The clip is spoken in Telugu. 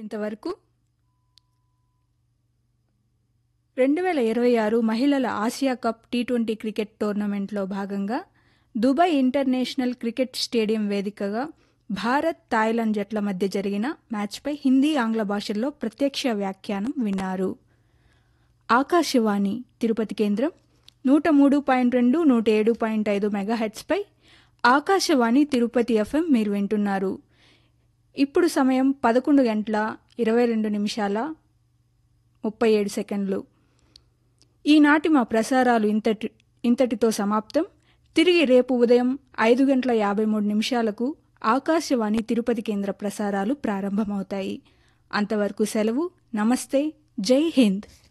ఇంతవరకు రెండు వేల ఇరవై ఆరు మహిళల ఆసియా కప్ టీ ట్వంటీ క్రికెట్ టోర్నమెంట్లో భాగంగా దుబాయ్ ఇంటర్నేషనల్ క్రికెట్ స్టేడియం వేదికగా భారత్ థాయిలాండ్ జట్ల మధ్య జరిగిన మ్యాచ్పై హిందీ ఆంగ్ల భాషల్లో ప్రత్యక్ష వ్యాఖ్యానం విన్నారు ఆకాశవాణి తిరుపతి కేంద్రం నూట మూడు పాయింట్ రెండు నూట ఏడు పాయింట్ ఐదు మెగాహెట్స్పై ఆకాశవాణి తిరుపతి ఎఫ్ఎం మీరు వింటున్నారు ఇప్పుడు సమయం పదకొండు గంటల ఇరవై రెండు నిమిషాల ముప్పై ఏడు సెకండ్లు ఈనాటి మా ప్రసారాలు ఇంతటి ఇంతటితో సమాప్తం తిరిగి రేపు ఉదయం ఐదు గంటల యాభై మూడు నిమిషాలకు ఆకాశవాణి తిరుపతి కేంద్ర ప్రసారాలు ప్రారంభమవుతాయి అంతవరకు సెలవు నమస్తే జై హింద్